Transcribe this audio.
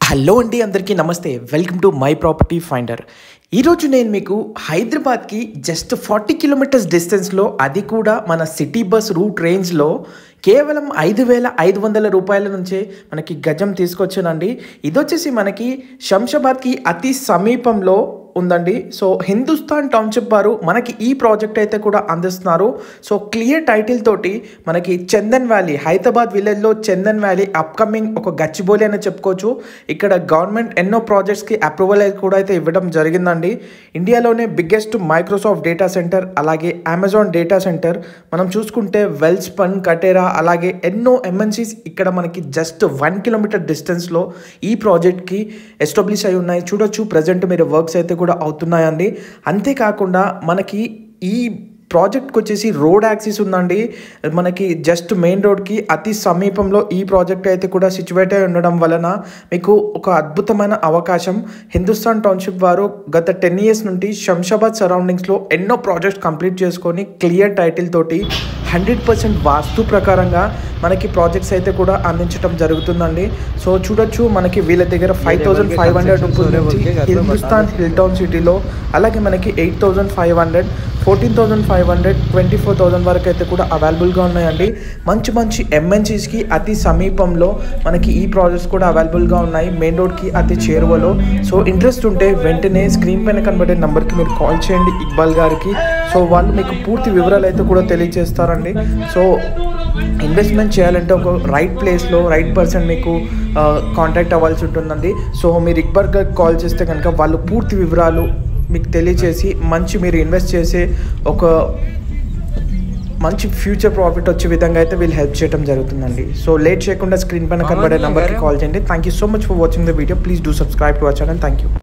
hello అండి అందరికీ నమస్తే welcome to my property finder ఈరోజు నేను మీకు హైదరాబాద్కి జస్ట్ ఫార్టీ కిలోమీటర్స్ డిస్టెన్స్లో అది కూడా మన సిటీ బస్ రూట్ రేంజ్లో కేవలం ఐదు వేల ఐదు వందల రూపాయల నుంచే మనకి గజం తీసుకొచ్చానండి ఇది వచ్చేసి మనకి శంషాబాద్కి అతి సమీపంలో ఉందండి సో హిందుస్థాన్ టౌన్షిప్ వారు మనకి ఈ ప్రాజెక్ట్ అయితే కూడా అందిస్తున్నారు సో క్లియర్ టైటిల్ తోటి మనకి చందన్ వ్యాలీ హైదరాబాద్ విలేజ్లో చందన్ వ్యాలీ అప్కమింగ్ ఒక గచ్చిబౌలి అని చెప్పుకోవచ్చు ఇక్కడ గవర్నమెంట్ ఎన్నో ప్రాజెక్ట్స్కి అప్రూవల్ అయితే కూడా అయితే ఇవ్వడం జరిగిందండి ఇండియాలోనే బిగ్గెస్ట్ మైక్రోసాఫ్ట్ డేటా సెంటర్ అలాగే అమెజాన్ డేటా సెంటర్ మనం చూసుకుంటే వెల్స్పన్ కటేరా అలాగే ఎన్నో ఎంఎన్సీస్ ఇక్కడ మనకి జస్ట్ వన్ కిలోమీటర్ డిస్టెన్స్లో ఈ ప్రాజెక్ట్కి ఎస్టాబ్లిష్ అయి ఉన్నాయి చూడొచ్చు ప్రజెంట్ మీరు వర్క్స్ అయితే కూడా అవుతున్నాయండి అంతేకాకుండా మనకి ఈ ప్రాజెక్ట్కి వచ్చేసి రోడ్ యాక్సిస్ ఉందండి మనకి జస్ట్ మెయిన్ రోడ్కి అతి సమీపంలో ఈ ప్రాజెక్ట్ అయితే కూడా సిచ్యువేట్ అయి ఉండడం వలన మీకు ఒక అద్భుతమైన అవకాశం హిందుస్థాన్ టౌన్షిప్ వారు గత టెన్ ఇయర్స్ నుండి శంషాబాద్ సరౌండింగ్స్లో ఎన్నో ప్రాజెక్ట్స్ కంప్లీట్ చేసుకొని క్లియర్ టైటిల్ తోటి హండ్రెడ్ పర్సెంట్ వాస్తు ప్రకారంగా మనకి ప్రాజెక్ట్స్ అయితే కూడా అందించడం జరుగుతుందండి సో చూడొచ్చు మనకి వీళ్ళ దగ్గర five thousand five hundred rupees నుంచి హిందుస్థాన్ హిల్ టౌన్ సిటీలో అలాగే మనకి eight thousand five hundred fourteen thousand five hundred twenty four thousand వరకు అయితే కూడా అవైలబుల్గా ఉన్నాయండి మంచి మంచి ఎంఎన్సీస్కి అతి సమీపంలో మనకి ఈ ప్రాజెక్ట్స్ కూడా అవైలబుల్గా ఉన్నాయి మెయిన్ రోడ్కి అతి చేరువలో సో ఇంట్రెస్ట్ ఉంటే వెంటనే స్క్రీన్ పైన కనబడే నెంబర్కి మీరు కాల్ చేయండి ఇక్బాల్ గారికి సో వాళ్ళు మీకు పూర్తి వివరాలు అయితే కూడా తెలియజేస్తారండి సో ఇన్వెస్ట్మెంట్ చేయాలంటే ఒక రైట్ ప్లేస్లో రైట్ పర్సన్ మీకు కాంటాక్ట్ అవ్వాల్సి ఉంటుందండి సో మీరు ఇక్బాల్ గారికి కాల్ చేస్తే కనుక వాళ్ళు పూర్తి వివరాలు మీకు తెలియచేసి మంచి మీరు ఇన్వెస్ట్ చేసే ఒక మంచి ఫ్యూచర్ ప్రాఫిట్ వచ్చే విధంగా అయితే వీళ్ళు హెల్ప్ చేయడం జరుగుతుందండి సో లేట్ చేయకుండా స్క్రీన్ పైన కనబడే నెంబర్కి కాల్ చేయండి thank you so much for watching the video please do subscribe to our channel thank you